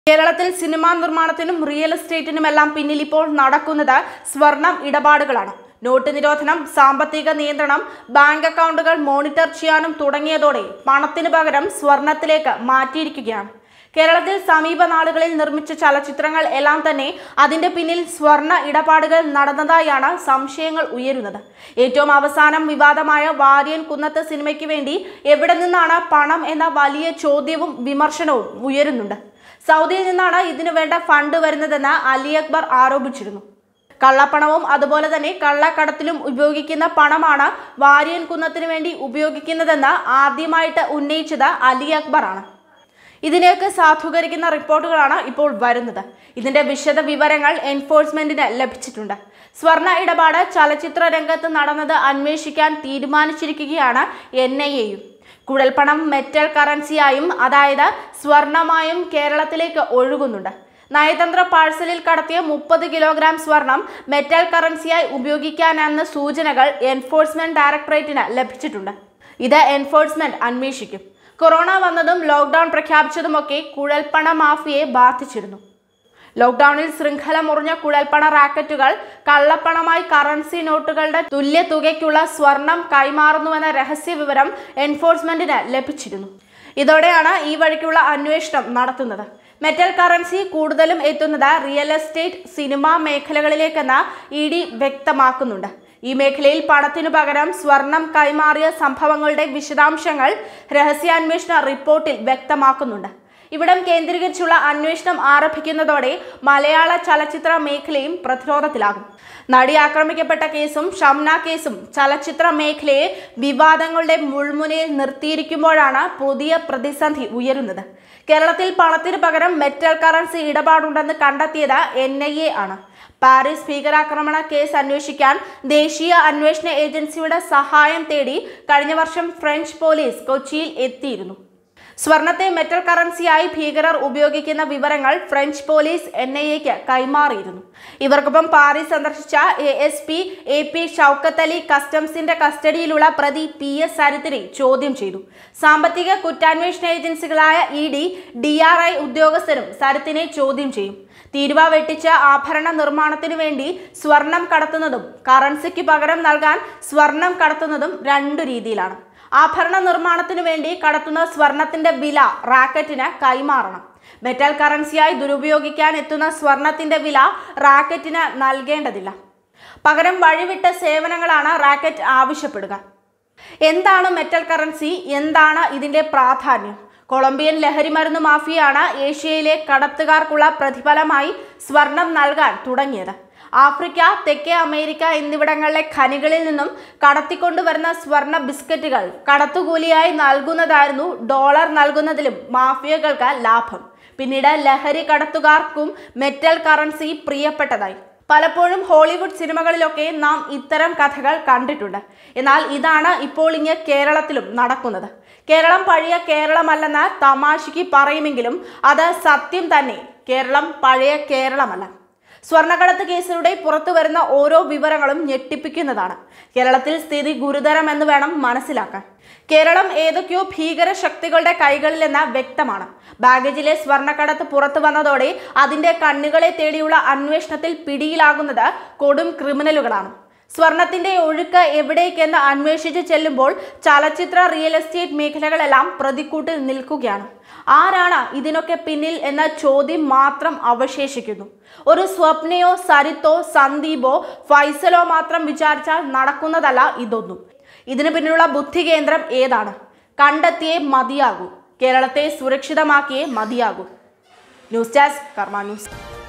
കേരളത്തിൽ സിനിമാ നിർമ്മാണത്തിനും റിയൽ എസ്റ്റേറ്റിനുമെല്ലാം പിന്നിൽ ഇപ്പോൾ നടക്കുന്നത് സ്വർണം ഇടപാടുകളാണ് നോട്ട് നിരോധനം സാമ്പത്തിക നിയന്ത്രണം ബാങ്ക് അക്കൗണ്ടുകൾ മോണിറ്റർ ചെയ്യാനും തുടങ്ങിയതോടെ പണത്തിന് പകരം സ്വർണത്തിലേക്ക് മാറ്റിയിരിക്കുകയാണ് കേരളത്തിൽ സമീപ നാളുകളിൽ നിർമ്മിച്ച ചലച്ചിത്രങ്ങൾ എല്ലാം തന്നെ അതിന്റെ പിന്നിൽ സ്വർണ്ണ ഇടപാടുകൾ നടന്നതായാണ് സംശയങ്ങൾ ഉയരുന്നത് ഏറ്റവും അവസാനം വിവാദമായ വാര്യൻ കുന്നത്ത് സിനിമയ്ക്ക് വേണ്ടി എവിടെ നിന്നാണ് പണം എന്ന വലിയ ചോദ്യവും വിമർശനവും ഉയരുന്നുണ്ട് സൗദിയിൽ നിന്നാണ് ഇതിനു വേണ്ട ഫണ്ട് വരുന്നതെന്ന് അലി അക്ബർ ആരോപിച്ചിരുന്നു കള്ളപ്പണവും അതുപോലെ തന്നെ കള്ളക്കടത്തിലും ഉപയോഗിക്കുന്ന പണമാണ് വാര്യൻ കുന്നത്തിന് വേണ്ടി ഉപയോഗിക്കുന്നതെന്ന് ആദ്യമായിട്ട് ഉന്നയിച്ചത് അലി അക്ബർ ആണ് ഇതിനെയൊക്കെ സാധൂകരിക്കുന്ന റിപ്പോർട്ടുകളാണ് ഇപ്പോൾ വരുന്നത് ഇതിന്റെ വിശദ വിവരങ്ങൾ എൻഫോഴ്സ്മെന്റിന് ലഭിച്ചിട്ടുണ്ട് സ്വർണ്ണ ഇടപാട് ചലച്ചിത്ര രംഗത്ത് നടന്നത് അന്വേഷിക്കാൻ തീരുമാനിച്ചിരിക്കുകയാണ് എൻ ഐ എയും കുഴൽപ്പണം മെറ്റൽ കറൻസിയായും അതായത് സ്വർണമായും കേരളത്തിലേക്ക് ഒഴുകുന്നുണ്ട് നയതന്ത്ര പാഴ്സലിൽ കടത്തിയ മുപ്പത് കിലോഗ്രാം സ്വർണം മെറ്റൽ കറൻസിയായി ഉപയോഗിക്കാനെന്ന സൂചനകൾ എൻഫോഴ്സ്മെന്റ് ഡയറക്ടറേറ്റിന് ലഭിച്ചിട്ടുണ്ട് ഇത് എൻഫോഴ്സ്മെന്റ് അന്വേഷിക്കും കൊറോണ വന്നതും ലോക്ക്ഡൌൺ പ്രഖ്യാപിച്ചതുമൊക്കെ കുഴൽപ്പണ മാഫിയയെ ബാധിച്ചിരുന്നു ലോക്ക്ഡൌണിൽ ശൃംഖല മുറിഞ്ഞ കുഴൽപ്പണ റാക്കറ്റുകൾ കള്ളപ്പണമായി കറൻസി നോട്ടുകളുടെ തുല്യ തുകയ്ക്കുള്ള സ്വർണം കൈമാറുന്നുവെന്ന രഹസ്യ വിവരം എൻഫോഴ്സ്മെന്റിന് ലഭിച്ചിരുന്നു ഇതോടെയാണ് ഈ വഴിക്കുള്ള അന്വേഷണം നടത്തുന്നത് മെറ്റൽ കറൻസി കൂടുതലും എത്തുന്നത് റിയൽ എസ്റ്റേറ്റ് സിനിമ മേഖലകളിലേക്കെന്ന് ഇ ഡി വ്യക്തമാക്കുന്നുണ്ട് ഈ മേഖലയിൽ പണത്തിനു പകരം സ്വർണം കൈമാറിയ സംഭവങ്ങളുടെ വിശദാംശങ്ങൾ രഹസ്യാന്വേഷണ റിപ്പോർട്ടിൽ വ്യക്തമാക്കുന്നുണ്ട് ഇവിടം കേന്ദ്രീകരിച്ചുള്ള അന്വേഷണം ആരംഭിക്കുന്നതോടെ മലയാള ചലച്ചിത്ര മേഖലയും പ്രതിരോധത്തിലാകും നടി ആക്രമിക്കപ്പെട്ട കേസും ഷംന കേസും ചലച്ചിത്ര മേഖലയെ വിവാദങ്ങളുടെ മുൾമുനയിൽ നിർത്തിയിരിക്കുമ്പോഴാണ് പുതിയ പ്രതിസന്ധി ഉയരുന്നത് കേരളത്തിൽ പണത്തിന് പകരം മെറ്റൽ കറൻസി ഇടപാടുണ്ടെന്ന് കണ്ടെത്തിയത് എൻ ഐ എ ആണ് പാരീസ് ഭീകരാക്രമണ കേസ് അന്വേഷിക്കാൻ ദേശീയ അന്വേഷണ ഏജൻസിയുടെ സഹായം തേടി കഴിഞ്ഞ വർഷം ഫ്രഞ്ച് പോലീസ് കൊച്ചിയിൽ എത്തിയിരുന്നു സ്വർണത്തെ മെറ്റൽ കറൻസിയായി ഭീകരർ ഉപയോഗിക്കുന്ന വിവരങ്ങൾ ഫ്രഞ്ച് പോലീസ് എൻ ഐ എക്ക് കൈമാറിയിരുന്നു ഇവർക്കൊപ്പം പാരീസ് സന്ദർശിച്ച A S P A P Shoukath Ali കസ്റ്റംസിന്റെ കസ്റ്റഡിയിലുള്ള പ്രതി പി എസ് സരിത്തിനെ ചോദ്യം ചെയ്തു സാമ്പത്തിക കുറ്റാന്വേഷണ ഏജൻസികളായ E D D R I ഉദ്യോഗസ്ഥരും സരിത്തിനെ ചോദ്യം ചെയ്യും തീരുവ വെട്ടിച്ച ആഭരണ നിർമ്മാണത്തിനു വേണ്ടി സ്വർണം കടത്തുന്നതും കറൻസിക്ക് പകരം നൽകാൻ സ്വർണം കടത്തുന്നതും രണ്ടു രീതിയിലാണ് ആഭരണ നിർമ്മാണത്തിനു വേണ്ടി കടത്തുന്ന സ്വർണത്തിന്റെ വില റാക്കറ്റിന് കൈമാറണം മെറ്റൽ കറൻസിയായി ദുരുപയോഗിക്കാൻ എത്തുന്ന സ്വർണത്തിന്റെ വില റാക്കറ്റിന് നൽകേണ്ടതില്ല പകരം വഴിവിട്ട സേവനങ്ങളാണ് റാക്കറ്റ് ആവശ്യപ്പെടുക എന്താണ് മെറ്റൽ കറൻസി എന്താണ് ഇതിന്റെ പ്രാധാന്യം കൊളംബിയൻ ലഹരിമരുന്ന് മാഫിയാണ് ഏഷ്യയിലെ കടത്തുകാർക്കുള്ള പ്രതിഫലമായി സ്വർണം നൽകാൻ തുടങ്ങിയത് ആഫ്രിക്ക തെക്കേ അമേരിക്ക എന്നിവിടങ്ങളിലെ ഖനികളിൽ നിന്നും കടത്തിക്കൊണ്ടുവരുന്ന സ്വർണ്ണ ബിസ്ക്കറ്റുകൾ കടത്തുകൂലിയായി നൽകുന്നതായിരുന്നു ഡോളർ നൽകുന്നതിലും മാഫിയകൾക്ക് ലാഭം പിന്നീട് ലഹരി കടത്തുകാർക്കും മെറ്റൽ കറൻസി പ്രിയപ്പെട്ടതായി പലപ്പോഴും ഹോളിവുഡ് സിനിമകളിലൊക്കെ നാം ഇത്തരം കഥകൾ കണ്ടിട്ടുണ്ട് എന്നാൽ ഇതാണ് ഇപ്പോൾ ഇങ്ങ് കേരളത്തിലും നടക്കുന്നത് കേരളം പഴയ കേരളമല്ലെന്ന് തമാശയ്ക്ക് പറയുമെങ്കിലും അത് സത്യം തന്നെ കേരളം പഴയ കേരളമല്ല സ്വർണ്ണക്കടത്ത് കേസിലൂടെ പുറത്തു വരുന്ന ഓരോ വിവരങ്ങളും ഞെട്ടിപ്പിക്കുന്നതാണ് കേരളത്തിൽ സ്ഥിതി ഗുരുതരം എന്ന് വേണം മനസ്സിലാക്കാൻ കേരളം ഏതൊക്കെയോ ഭീകര ശക്തികളുടെ കൈകളിലെന്ന് വ്യക്തമാണ് ബാഗേജിലെ സ്വർണ്ണക്കടത്ത് പുറത്തു വന്നതോടെ അതിന്റെ കണ്ണുകളെ തേടിയുള്ള അന്വേഷണത്തിൽ പിടിയിലാകുന്നത് കൊടും ക്രിമിനലുകളാണ് സ്വർണത്തിന്റെ ഒഴുക്ക് എവിടേക്കെന്ന് അന്വേഷിച്ച് ചെല്ലുമ്പോൾ ചലച്ചിത്ര റിയൽ എസ്റ്റേറ്റ് മേഖലകളെല്ലാം പ്രതിക്കൂട്ടിൽ നിൽക്കുകയാണ് ആരാണ് ഇതിനൊക്കെ പിന്നിൽ എന്ന ചോദ്യം മാത്രം അവശേഷിക്കുന്നു ഒരു സ്വപ്നയോ സരിത്തോ സന്ദീപോ ഫൈസലോ മാത്രം വിചാരിച്ചാൽ നടക്കുന്നതല്ല ഇതൊന്നും ഇതിനു പിന്നിലുള്ള ബുദ്ധി കേന്ദ്രം ഏതാണ് കണ്ടെത്തിയേ മതിയാകൂ കേരളത്തെ സുരക്ഷിതമാക്കിയേ മതിയാകൂ ന്യൂസ് ഡെസ്ക് കർമ്മ ന്യൂസ്